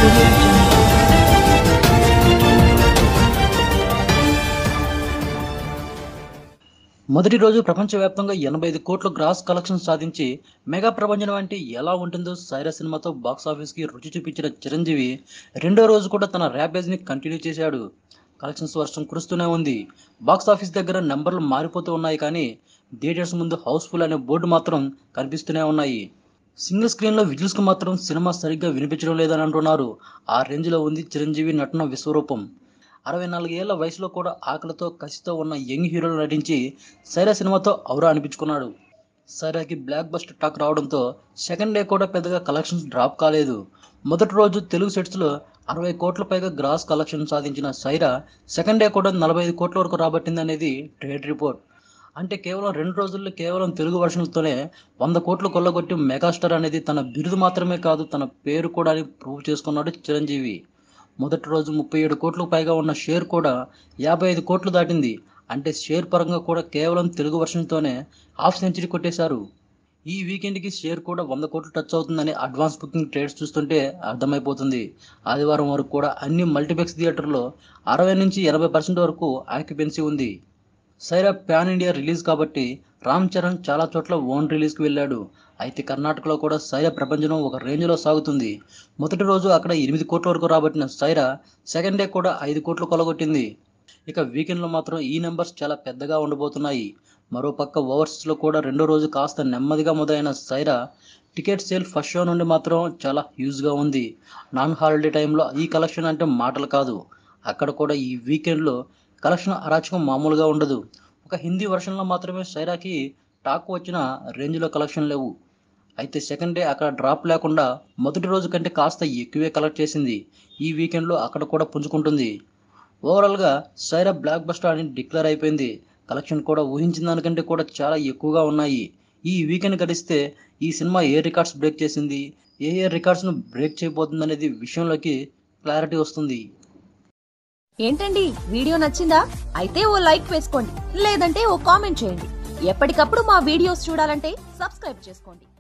audio jungle. మొదటి రోజు ప్రపంచవ్యాప్తంగా ఎనభై ఐదు కోట్ల గ్రాస్ కలెక్షన్ సాధించి మెగా ప్రభంజనం అంటే ఎలా ఉంటుందో సైరా సినిమాతో బాక్స్ ఆఫీస్కి రుచి చూపించిన చిరంజీవి రెండో రోజు కూడా తన ర్యాపేజ్ని కంటిన్యూ చేశాడు కలెక్షన్స్ వర్షం కురుస్తూనే ఉంది బాక్స్ ఆఫీస్ దగ్గర నెంబర్లు మారిపోతూ ఉన్నాయి కానీ థియేటర్స్ ముందు హౌస్ఫుల్ అనే బోర్డు మాత్రం కనిపిస్తూనే ఉన్నాయి సింగిల్ స్క్రీన్లో విజిల్స్కి మాత్రం సినిమా సరిగ్గా వినిపించడం లేదని అంటున్నారు ఆ రేంజ్లో ఉంది చిరంజీవి నటన విశ్వరూపం అరవై నాలుగేళ్ల వయసులో కూడా ఆకలితో కసితో ఉన్న యంగ్ హీరోలు నటించి సైరా సినిమాతో ఔరా అనిపించుకున్నాడు సైరాకి బ్లాక్ బస్టర్ టాక్ రావడంతో సెకండ్ డే కూడా పెద్దగా కలెక్షన్స్ డ్రాప్ కాలేదు మొదటి రోజు తెలుగు సెట్స్లో అరవై కోట్ల పైగా గ్రాస్ కలెక్షన్ సాధించిన సైరా సెకండ్ డే కూడా నలభై ఐదు కోట్ల వరకు రాబట్టింది అనేది ట్రేడ్ రిపోర్ట్ అంటే కేవలం రెండు రోజుల్లో కేవలం తెలుగు వర్షన్లతోనే వంద కోట్లు కొల్లగొట్టి మెగాస్టార్ అనేది తన బిరుదు మాత్రమే కాదు తన పేరు కూడా అని ప్రూవ్ చేసుకున్నాడు చిరంజీవి మొదటి రోజు ముప్పై ఏడు కోట్లకు పైగా ఉన్న షేర్ కూడా యాభై ఐదు కోట్లు దాటింది అంటే షేర్ పరంగా కూడా కేవలం తెలుగు వర్షన్తోనే హాఫ్ సెంచరీ కొట్టేశారు ఈ వీకెండ్కి షేర్ కూడా వంద కోట్లు టచ్ అవుతుందని అడ్వాన్స్ బుకింగ్ ట్రేడ్స్ చూస్తుంటే అర్థమైపోతుంది ఆదివారం వరకు కూడా అన్ని మల్టీప్లెక్స్ థియేటర్లో అరవై నుంచి ఎనభై పర్సెంట్ వరకు ఆక్యుపెన్సీ ఉంది సైరా ప్యాన్ ఇండియా రిలీజ్ కాబట్టి రామ్ చరణ్ చాలా చోట్ల ఓన్ రిలీజ్కి వెళ్ళాడు అయితే కర్ణాటకలో కూడా సైరా ప్రపంచం ఒక రేంజ్లో సాగుతుంది మొదటి రోజు అక్కడ ఎనిమిది కోట్ల వరకు రాబట్టిన సైరా సెకండ్ డే కూడా ఐదు కోట్లు కొలగొట్టింది ఇక వీకెండ్లో మాత్రం ఈ నెంబర్స్ చాలా పెద్దగా ఉండబోతున్నాయి మరోపక్క ఓవర్సీస్లో కూడా రెండో రోజు కాస్త నెమ్మదిగా మొదలైన Sye Raa ticket sale first show నుండి మాత్రం చాలా హ్యూజ్గా ఉంది నాన్ హాలిడే టైంలో ఈ కలెక్షన్ అంటే మాటలు కాదు అక్కడ కూడా ఈ వీకెండ్లో కలెక్షన్ అరాచకం మామూలుగా ఉండదు ఒక హిందీ వర్షన్లో మాత్రమే సైరాకి టాక్ వచ్చిన రేంజ్లో కలెక్షన్ లేవు అయితే సెకండ్ డే అక్కడ డ్రాప్ లేకుండా మొదటి రోజు కంటే కాస్త ఎక్కువే కలెక్ట్ చేసింది ఈ వీకెండ్లో అక్కడ కూడా పుంజుకుంటుంది ఓవరాల్గా సైరా బ్లాక్ బస్టర్ అని డిక్లేర్ అయిపోయింది కలెక్షన్ కూడా ఊహించిన దానికంటే కూడా చాలా ఎక్కువగా ఉన్నాయి ఈ వీకెండ్ గడిస్తే ఈ సినిమా ఏ రికార్డ్స్ బ్రేక్ చేసింది ఏ ఏ రికార్డ్స్ను బ్రేక్ చేయబోతుంది అనేది విషయంలోకి క్లారిటీ వస్తుంది ఏంటండి వీడియో నచ్చిందా అయితే ఓ లైక్ వేసుకోండి లేదంటే ఓ కామెంట్ చేయండి ఎప్పటికప్పుడు మా వీడియోస్ చూడాలంటే సబ్స్క్రైబ్ చేసుకోండి